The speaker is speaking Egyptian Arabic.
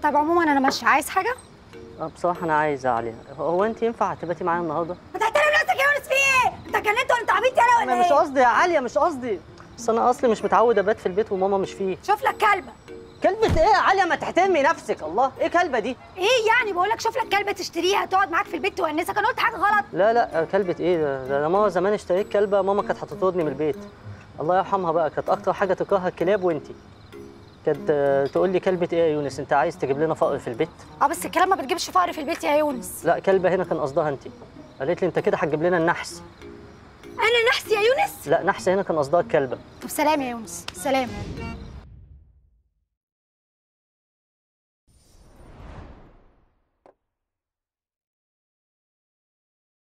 طيب عموما انا ماشيه عايز حاجه اه بصراحه انا عايز عليها هو انت ينفع تباتي معايا النهارده ما تحترم نفسك يا يونس في ايه انت جننت ولا انت عبيط يالا ولا انا مش ايه قصدي يا عاليه مش قصدي بس انا اصلي مش متعود ابات في البيت وماما مش فيه شوف لك كلبه كلبة ايه يا عاليه ما تحترمي نفسك الله ايه كلبه دي ايه يعني بقول لك شوف لك كلبه تشتريها تقعد معاك في البيت تونسك انا قلت حاجه غلط لا لا كلبة ايه ده, ده انا ماما زمان اشتريت كلبه ماما كانت هتطردني من البيت الله يرحمها بقى كانت اكتر حاجه تكرهها الكلاب وانتي كانت آه، تقول لي كلبة ايه يا يونس انت عايز تجيب لنا فقر في البيت اه بس الكلام ما بتجيبش فقر في البيت يا يونس لا كلبه هنا كان قصدها انت قالت لي انت كده هتجيب لنا النحس انا نحس يا يونس لا نحس هنا كان قصدها الكلبه طب سلام يا يونس سلام